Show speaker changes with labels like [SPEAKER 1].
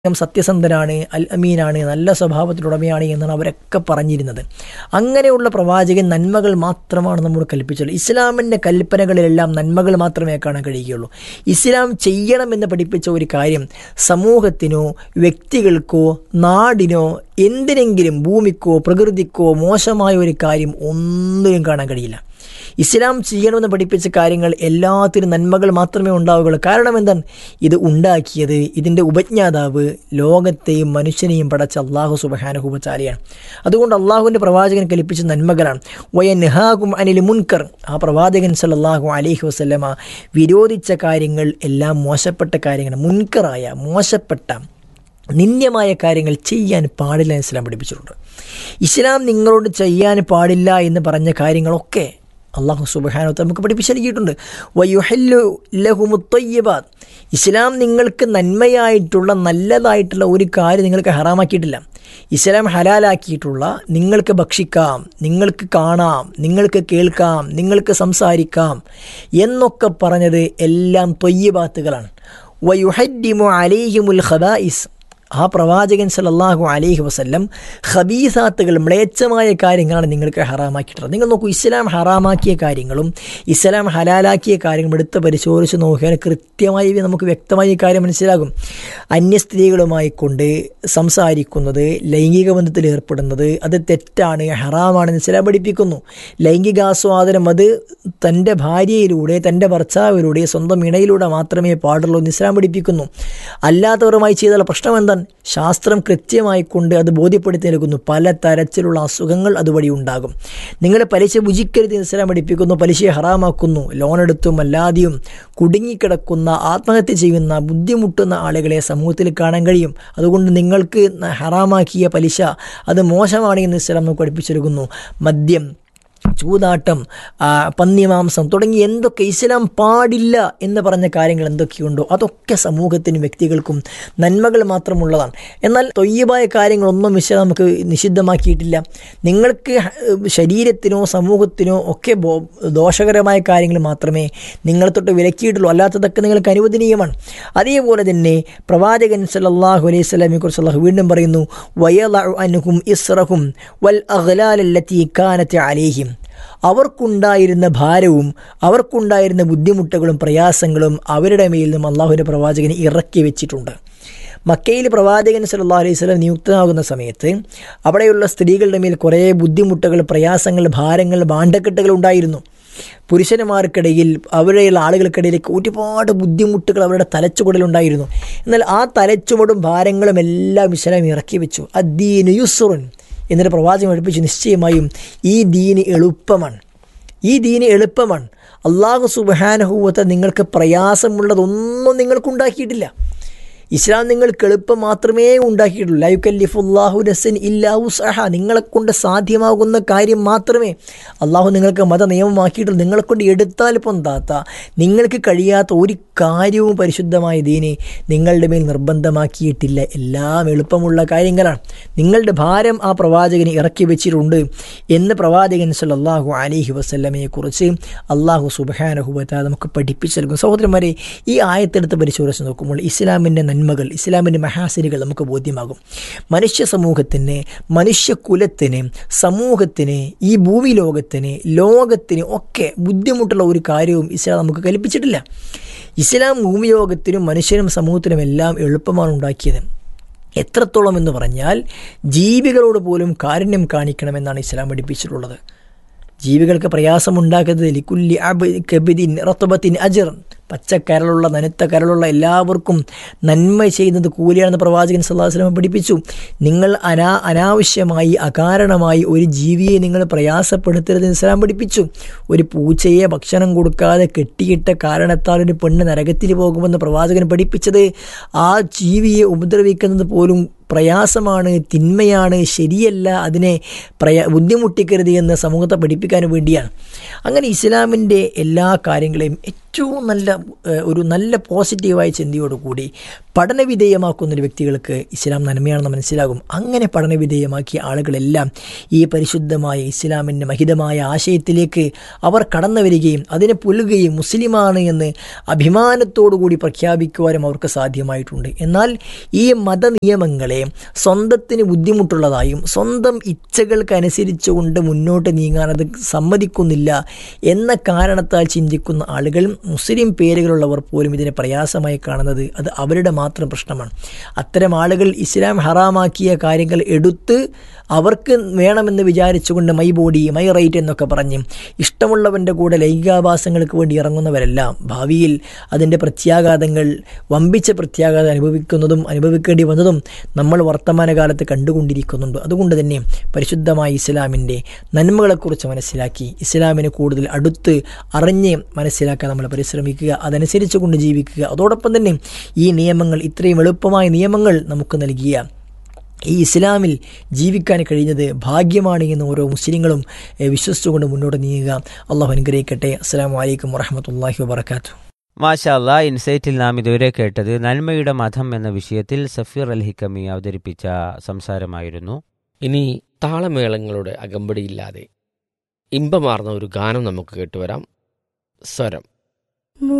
[SPEAKER 1] സത്യസന്ധനാണ് അൽ അമീനാണ് നല്ല സ്വഭാവത്തിലുടമയാണ് എന്നാണ് അവരൊക്കെ പറഞ്ഞിരുന്നത് അങ്ങനെയുള്ള പ്രവാചകൻ നന്മകൾ മാത്രമാണ് നമ്മോട് കൽപ്പിച്ചുള്ളത് ഇസ്ലാമിൻ്റെ കൽപ്പനകളിലെല്ലാം നന്മകൾ മാത്രമേ കാണാൻ കഴിയുകയുള്ളൂ ഇസ്ലാം ചെയ്യണമെന്ന് പഠിപ്പിച്ച ഒരു കാര്യം സമൂഹത്തിനോ വ്യക്തികൾക്കോ നാടിനോ എന്തിനെങ്കിലും ഭൂമിക്കോ പ്രകൃതിക്കോ മോശമായ ഒരു കാര്യം ഒന്നിനും കാണാൻ കഴിയില്ല ഇസ്ലാം ചെയ്യണമെന്ന് പഠിപ്പിച്ച കാര്യങ്ങൾ എല്ലാത്തിനും നന്മകൾ മാത്രമേ ഉണ്ടാവുകയുള്ളൂ കാരണം എന്താണ് ഇത് ഉണ്ടാക്കിയത് ഇതിൻ്റെ ഉപജ്ഞാതാവ് ലോകത്തെയും മനുഷ്യനെയും പടച്ച അള്ളാഹു സുബഹാനുഹുബച്ചാലിയാണ് അതുകൊണ്ട് അള്ളാഹുവിൻ്റെ പ്രവാചകൻ കൽപ്പിച്ച നന്മകളാണ് വയൻഹാകും അനിൽ മുൻകർ ആ പ്രവാചകൻ സല്ലാഹു അലൈഹി വസ്ലമ വിരോധിച്ച കാര്യങ്ങൾ എല്ലാം മോശപ്പെട്ട കാര്യങ്ങൾ മുൻകറായ മോശപ്പെട്ട നിന്ദ്യമായ കാര്യങ്ങൾ ചെയ്യാൻ പാടില്ല എന്ന് ഇസ്ലാം പഠിപ്പിച്ചിട്ടുണ്ട് ഇസ്ലാം നിങ്ങളോട് ചെയ്യാൻ പാടില്ല എന്ന് പറഞ്ഞ കാര്യങ്ങളൊക്കെ അള്ളാഹു സുബാനത്ത് നമുക്ക് പഠിപ്പിച്ച് നൽകിയിട്ടുണ്ട് വയുഹല്ലു ലഹുമുത്തയ്യബാദ് ഇസ്ലാം നിങ്ങൾക്ക് നന്മയായിട്ടുള്ള നല്ലതായിട്ടുള്ള ഒരു കാര്യം നിങ്ങൾക്ക് ഹറാമാക്കിയിട്ടില്ല ഇസ്ലാം ഹലാലാക്കിയിട്ടുള്ള നിങ്ങൾക്ക് ഭക്ഷിക്കാം നിങ്ങൾക്ക് കാണാം നിങ്ങൾക്ക് കേൾക്കാം നിങ്ങൾക്ക് സംസാരിക്കാം എന്നൊക്കെ പറഞ്ഞത് എല്ലാം തൊയ്യബാത്തുകളാണ് വയുഹദ്ദിമു അലൈഹിമുൽ ഖബായിസ് ആ പ്രവാചകൻ സല്ലല്ലാഹു അലൈഹി വസല്ലം ഖബീസാത്തുകൾ മ്ലേച്ഛമായ കാര്യങ്ങളാണ് നിങ്ങൾക്ക് ഹറാമാക്കിയിട്ടുള്ളത് നിങ്ങൾ നോക്കൂ ഇസ്ലാം ഹറാമാക്കിയ കാര്യങ്ങളും ഇസ്ലാം ഹലാലാക്കിയ കാര്യങ്ങളും എടുത്ത് പരിശോധിച്ച് നോക്കിയാൽ കൃത്യമായി നമുക്ക് വ്യക്തമായി കാര്യം മനസ്സിലാകും അന്യ സ്ത്രീകളുമായി കൊണ്ട് സംസാരിക്കുന്നത് ലൈംഗിക ബന്ധത്തിൽ ഏർപ്പെടുന്നത് അത് തെറ്റാണ് ഹറാമാണെന്ന് ഇസ്ലാം പഠിപ്പിക്കുന്നു ലൈംഗികാസ്വാദനം അത് തൻ്റെ ഭാര്യയിലൂടെ തൻ്റെ ഭർത്താവിലൂടെ സ്വന്തം ഇണയിലൂടെ മാത്രമേ പാടുള്ളൂ എന്ന് ഇസ്ലാം പഠിപ്പിക്കുന്നു അല്ലാത്തവരുമായി ചെയ്താൽ പ്രശ്നം എന്താണ് ശാസ്ത്രം കൃത്യമായി കൊണ്ട് അത് ബോധ്യപ്പെടുത്തി നൽകുന്നു പല തരത്തിലുള്ള അസുഖങ്ങൾ അതുവഴി ഉണ്ടാകും നിങ്ങൾ പലിശ ഭുജിക്കരുത് എന്ന് ഇസ്ലാം പഠിപ്പിക്കുന്നു പലിശയെ ഹറാമാക്കുന്നു ലോൺ എടുത്തും അല്ലാതെയും കുടുങ്ങിക്കിടക്കുന്ന ആത്മഹത്യ ചെയ്യുന്ന ബുദ്ധിമുട്ടുന്ന ആളുകളെ സമൂഹത്തിൽ കാണാൻ കഴിയും അതുകൊണ്ട് നിങ്ങൾക്ക് ഹറാമാക്കിയ പലിശ അത് മോശമാണ് എന്ന് ഇസ്ലാം നമുക്ക് പഠിപ്പിച്ചു നൽകുന്നു മദ്യം ചൂതാട്ടം പന്നിമാംസം തുടങ്ങി എന്തൊക്കെ ഇസ്ലാം പാടില്ല എന്ന് പറഞ്ഞ കാര്യങ്ങൾ എന്തൊക്കെയുണ്ടോ അതൊക്കെ സമൂഹത്തിനും വ്യക്തികൾക്കും നന്മകൾ മാത്രമുള്ളതാണ് എന്നാൽ തൊയ്യബായ കാര്യങ്ങളൊന്നും ഇസ്ലാം നമുക്ക് നിഷിദ്ധമാക്കിയിട്ടില്ല നിങ്ങൾക്ക് ശരീരത്തിനോ സമൂഹത്തിനോ ഒക്കെ ദോഷകരമായ കാര്യങ്ങൾ മാത്രമേ നിങ്ങളെ തൊട്ട് വിലക്കിയിട്ടുള്ളൂ അല്ലാത്തതൊക്കെ നിങ്ങൾക്ക് അനുവദനീയമാണ് അതേപോലെ തന്നെ പ്രവാചകൻ സല്ലാഹു അലൈഹി സ്വലാമിനെ കുറിച്ച് അള്ളാഹു വീണ്ടും പറയുന്നു വയല അനുഹും ഇസ്രഹും വൽ അഹ്ലാലല്ലത്തി കാനത്തെ അലേഹിം അവർക്കുണ്ടായിരുന്ന ഭാരവും അവർക്കുണ്ടായിരുന്ന ബുദ്ധിമുട്ടുകളും പ്രയാസങ്ങളും അവരുടെ മേൽ നിന്നും അള്ളാഹുവിൻ്റെ പ്രവാചകന് ഇറക്കി വെച്ചിട്ടുണ്ട് മക്കയിൽ പ്രവാചകൻ സല്ലാ അലൈഹി സ്വലം നിയുക്തനാകുന്ന സമയത്ത് അവിടെയുള്ള സ്ത്രീകളുടെ മേൽ കുറേ ബുദ്ധിമുട്ടുകൾ പ്രയാസങ്ങൾ ഭാരങ്ങൾ ഭാണ്ഡക്കെട്ടുകൾ ഉണ്ടായിരുന്നു പുരുഷന്മാർക്കിടയിൽ അവരുടെയുള്ള ആളുകൾക്കിടയിലേക്ക് ഒരുപാട് ബുദ്ധിമുട്ടുകൾ അവരുടെ തലച്ചുവടിലുണ്ടായിരുന്നു എന്നാൽ ആ തലച്ചുവടും ഭാരങ്ങളും എല്ലാം ഇസ്ലാം ഇറക്കി വെച്ചു അദ്ദീനു യുസുറുൻ എന്നിട്ട് പ്രവാചകൻ പഠിപ്പിച്ചു നിശ്ചയമായും ഈ ദീന് എളുപ്പമാണ് ഈ ദീന് എളുപ്പമാണ് അള്ളാഹു സുബാനഹൂവത്തെ നിങ്ങൾക്ക് പ്രയാസമുള്ളതൊന്നും നിങ്ങൾക്കുണ്ടാക്കിയിട്ടില്ല ഇസ്ലാം നിങ്ങൾക്ക് എളുപ്പം മാത്രമേ ഉണ്ടാക്കിയിട്ടുള്ളൂ ലൈക്കല്ലിഫുല്ലാഹു നസൻ ഇല്ലാഹു സഹ നിങ്ങളെ കൊണ്ട് സാധ്യമാകുന്ന കാര്യം മാത്രമേ അള്ളാഹു നിങ്ങൾക്ക് മത നിയമമാക്കിയിട്ടുള്ളൂ നിങ്ങളെ കൊണ്ട് എടുത്താൽ പൊന്താത്ത നിങ്ങൾക്ക് കഴിയാത്ത ഒരു കാര്യവും പരിശുദ്ധമായ ദീനെ നിങ്ങളുടെ മേൽ നിർബന്ധമാക്കിയിട്ടില്ല എല്ലാം എളുപ്പമുള്ള കാര്യങ്ങളാണ് നിങ്ങളുടെ ഭാരം ആ പ്രവാചകന് ഇറക്കി വെച്ചിട്ടുണ്ട് എന്ന് പ്രവാചകൻ സല്ലാഹു അലിഹി വസ്ല്ലമയെ കുറിച്ച് അള്ളാഹു സുബാനഹുബത്ത നമുക്ക് പഠിപ്പിച്ചു നൽകും സഹോദരന്മാരെ ഈ ആയത്തെടുത്ത് പരിശോധിച്ച് നോക്കുമ്പോൾ ഇസ്ലാമിൻ്റെ നന്മകൾ ഇസ്ലാമിൻ്റെ മഹാസിനുകൾ നമുക്ക് ബോധ്യമാകും മനുഷ്യ സമൂഹത്തിന് മനുഷ്യകുലത്തിന് സമൂഹത്തിന് ഈ ഭൂമി ലോകത്തിന് ലോകത്തിന് ഒക്കെ ബുദ്ധിമുട്ടുള്ള ഒരു കാര്യവും ഇസ്ലാം നമുക്ക് കൽപ്പിച്ചിട്ടില്ല ഇസ്ലാം ഭൂമി ലോകത്തിനും മനുഷ്യനും സമൂഹത്തിനും എല്ലാം എളുപ്പമാണ് ഉണ്ടാക്കിയത് എത്രത്തോളം എന്ന് പറഞ്ഞാൽ ജീവികളോട് പോലും കാരുണ്യം കാണിക്കണമെന്നാണ് ഇസ്ലാം പഠിപ്പിച്ചിട്ടുള്ളത് ജീവികൾക്ക് പ്രയാസമുണ്ടാക്കുന്നത് ലിക്കുല്ലി അബ് കബിദിൻ റത്തുബത്തിൻ അജർ പച്ചക്കരളുള്ള നനുത്ത കരളുള്ള എല്ലാവർക്കും നന്മ ചെയ്യുന്നത് കൂലിയാണെന്ന് പ്രവാചകൻ സല്ലാഹുസ്ലമ പഠിപ്പിച്ചു നിങ്ങൾ അനാ അനാവശ്യമായി അകാരണമായി ഒരു ജീവിയെ നിങ്ങൾ പ്രയാസപ്പെടുത്തരുതെന്ന് ഇസ്ലാം പഠിപ്പിച്ചു ഒരു പൂച്ചയെ ഭക്ഷണം കൊടുക്കാതെ കെട്ടിയിട്ട കാരണത്താൽ ഒരു പെണ്ണ് നരകത്തിൽ പോകുമെന്ന് പ്രവാചകൻ പഠിപ്പിച്ചത് ആ ജീവിയെ ഉപദ്രവിക്കുന്നത് പോലും പ്രയാസമാണ് തിന്മയാണ് ശരിയല്ല അതിനെ പ്രയാ ബുദ്ധിമുട്ടിക്കരുത് എന്ന് സമൂഹത്തെ പഠിപ്പിക്കാൻ വേണ്ടിയാണ് അങ്ങനെ ഇസ്ലാമിൻ്റെ എല്ലാ കാര്യങ്ങളെയും ഏറ്റവും നല്ല ഏഹ്, ഒരു നല്ല പോസിറ്റീവായ ചിന്തയോടുകൂടി പഠനവിധേയമാക്കുന്ന ഒരു വ്യക്തികൾക്ക് ഇസ്ലാം നന്മയാണെന്ന് മനസ്സിലാകും അങ്ങനെ പഠനവിധേയമാക്കിയ ആളുകളെല്ലാം ഈ പരിശുദ്ധമായ ഇസ്ലാമിൻ്റെ മഹിതമായ ആശയത്തിലേക്ക് അവർ കടന്നു വരികയും അതിനെ പുലുകയും മുസ്ലിമാണ് എന്ന് അഭിമാനത്തോടുകൂടി പ്രഖ്യാപിക്കുവാനും അവർക്ക് സാധ്യമായിട്ടുണ്ട് എന്നാൽ ഈ മതനിയമങ്ങളെ സ്വന്തത്തിന് ബുദ്ധിമുട്ടുള്ളതായും സ്വന്തം ഇച്ഛകൾക്കനുസരിച്ചുകൊണ്ട് മുന്നോട്ട് നീങ്ങാൻ അത് സമ്മതിക്കുന്നില്ല എന്ന കാരണത്താൽ ചിന്തിക്കുന്ന ആളുകൾ മുസ്ലിം പേരുകളുള്ളവർ പോലും ഇതിനെ പ്രയാസമായി കാണുന്നത് അത് അവരുടെ മാത്രം പ്രശ്നമാണ് അത്തരം ആളുകൾ ഇസ്ലാം ഹറാമാക്കിയ കാര്യങ്ങൾ എടുത്ത് അവർക്ക് വേണമെന്ന് വിചാരിച്ചുകൊണ്ട് മൈ ബോഡി മൈ റൈറ്റ് എന്നൊക്കെ പറഞ്ഞ് ഇഷ്ടമുള്ളവൻ്റെ കൂടെ ലൈംഗികാഭാസങ്ങൾക്ക് വേണ്ടി ഇറങ്ങുന്നവരെല്ലാം ഭാവിയിൽ അതിൻ്റെ പ്രത്യാഘാതങ്ങൾ വമ്പിച്ച പ്രത്യാഘാതം അനുഭവിക്കുന്നതും അനുഭവിക്കേണ്ടി വന്നതും നമ്മൾ വർത്തമാനകാലത്ത് കണ്ടുകൊണ്ടിരിക്കുന്നുണ്ട് അതുകൊണ്ട് തന്നെ പരിശുദ്ധമായ ഇസ്ലാമിൻ്റെ നന്മകളെക്കുറിച്ച് മനസ്സിലാക്കി ഇസ്ലാമിനെ കൂടുതൽ അടുത്ത് അറിഞ്ഞ് മനസ്സിലാക്കാൻ നമ്മൾ പരിശ്രമിക്കുക അതനുസരിച്ച് കൊണ്ട് ജീവിക്കുക അതോടൊപ്പം തന്നെ ഈ നിയമങ്ങൾ ഇത്രയും എളുപ്പമായ നിയമങ്ങൾ നമുക്ക് നൽകിയ ഈ ഇസ്ലാമിൽ ജീവിക്കാൻ കഴിഞ്ഞത് ഭാഗ്യമാണ് എന്ന് ഓരോ മുസ്ലിങ്ങളും ഏഹ്, വിശ്വസിച്ചുകൊണ്ട് മുന്നോട്ട് നീങ്ങുക അള്ളാഹു അനുഗ്രഹിക്കട്ടെ അസ്സാം വലൈക്കും വറഹമത്തല്ലാഹി വാബർക്കാത്തു
[SPEAKER 2] മാഷാല്ല ഇൻസൈറ്റിൽ നാം ഇതുവരെ കേട്ടത് നന്മയുടെ മതം എന്ന വിഷയത്തിൽ സഫീർ അൽ ഹിക്കമി അവതരിപ്പിച്ച സംസാരമായിരുന്നു
[SPEAKER 3] ഇനി താളമേളങ്ങളുടെ അകമ്പടിയില്ലാതെ ഇമ്പമാർന്ന ഒരു ഗാനം നമുക്ക് കേട്ടുവരാം സ്വരം